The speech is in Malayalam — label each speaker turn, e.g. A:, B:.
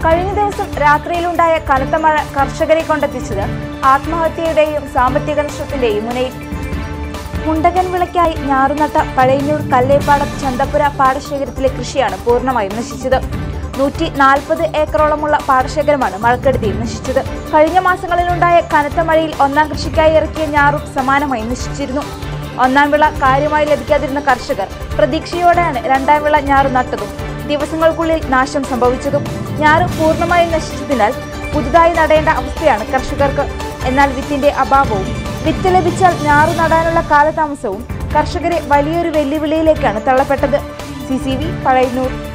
A: കഴിഞ്ഞ ദിവസം രാത്രിയിലുണ്ടായ കനത്ത മഴ കർഷകരെ കൊണ്ടെത്തിച്ചത് ആത്മഹത്യയുടെയും സാമ്പത്തിക നഷ്ടത്തിന്റെയും മുനയിൽ മുണ്ടകൻ വിളയ്ക്കായി ഞാറുനട്ട പഴയന്നൂർ കല്ലേപ്പാടം ചന്തപ്പുര പാടശേഖരത്തിലെ കൃഷിയാണ് പൂർണ്ണമായും നശിച്ചത് നൂറ്റി നാൽപ്പത് ഏക്കറോളമുള്ള പാടശേഖരമാണ് മഴക്കെടുതിയിൽ നശിച്ചത് കഴിഞ്ഞ മാസങ്ങളിലുണ്ടായ കനത്ത മഴയിൽ ഒന്നാം കൃഷിക്കായി ഇറക്കിയ ഞാറും സമാനമായി നശിച്ചിരുന്നു ഒന്നാം വിള കാര്യമായി ലഭിക്കാതിരുന്ന കർഷകർ പ്രതീക്ഷയോടെയാണ് രണ്ടാം വിള ഞാറ് നട്ടതും ദിവസങ്ങൾക്കുള്ളിൽ നാശം സംഭവിച്ചതും ഞാറ് പൂർണ്ണമായും നശിച്ചതിനാൽ പുതുതായി നടേണ്ട അവസ്ഥയാണ് കർഷകർക്ക് എന്നാൽ വിത്തിന്റെ അഭാവവും വിത്ത് ലഭിച്ചാൽ ഞാറു നടാനുള്ള കാലതാമസവും കർഷകരെ വലിയൊരു വെല്ലുവിളിയിലേക്കാണ് തള്ളപ്പെട്ടത് സി സി വി പഴയന്നൂർ